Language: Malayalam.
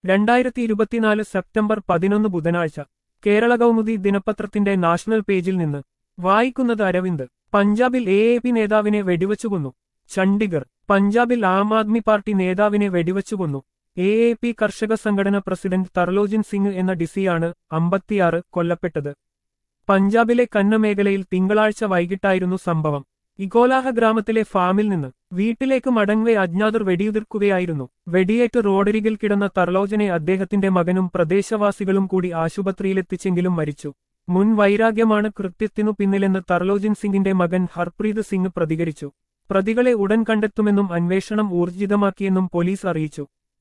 രണ്ടായിരത്തി ഇരുപത്തിനാല് സെപ്റ്റംബർ പതിനൊന്ന് ബുധനാഴ്ച കേരള കൗമുദി ദിനപത്രത്തിന്റെ നാഷണൽ പേജിൽ നിന്ന് വായിക്കുന്നത് അരവിന്ദ് പഞ്ചാബിൽ എ എ പി നേതാവിനെ വെടിവച്ചുകൊന്നു ചണ്ഡിഗർ പഞ്ചാബിൽ ആം ആദ്മി പാർട്ടി നേതാവിനെ വെടിവച്ചുകൊന്നു എ എ പി കർഷക സംഘടന പ്രസിഡന്റ് തർലോജിൻ സിംഗ് എന്ന ഡിസിയാണ് അമ്പത്തിയാറ് കൊല്ലപ്പെട്ടത് പഞ്ചാബിലെ കന്ന മേഖലയിൽ തിങ്കളാഴ്ച വൈകിട്ടായിരുന്നു സംഭവം ഇഗോലാഹ ഗ്രാമത്തിലെ ഫാമിൽ നിന്ന് വീട്ടിലേക്ക് മടങ്ങവെ അജ്ഞാതർ വെടിയുതിർക്കുകയായിരുന്നു വെടിയേറ്റ് റോഡരികിൽ കിടന്ന തർലോജനെ അദ്ദേഹത്തിന്റെ മകനും പ്രദേശവാസികളും കൂടി ആശുപത്രിയിലെത്തിച്ചെങ്കിലും മരിച്ചു മുൻ വൈരാഗ്യമാണ് കൃത്യത്തിനു പിന്നിലെന്ന് തർലോജിൻ സിംഗിന്റെ മകൻ ഹർപ്രീത് സിംഗ് പ്രതികരിച്ചു പ്രതികളെ ഉടൻ കണ്ടെത്തുമെന്നും അന്വേഷണം ഊർജിതമാക്കിയെന്നും പോലീസ് അറിയിച്ചു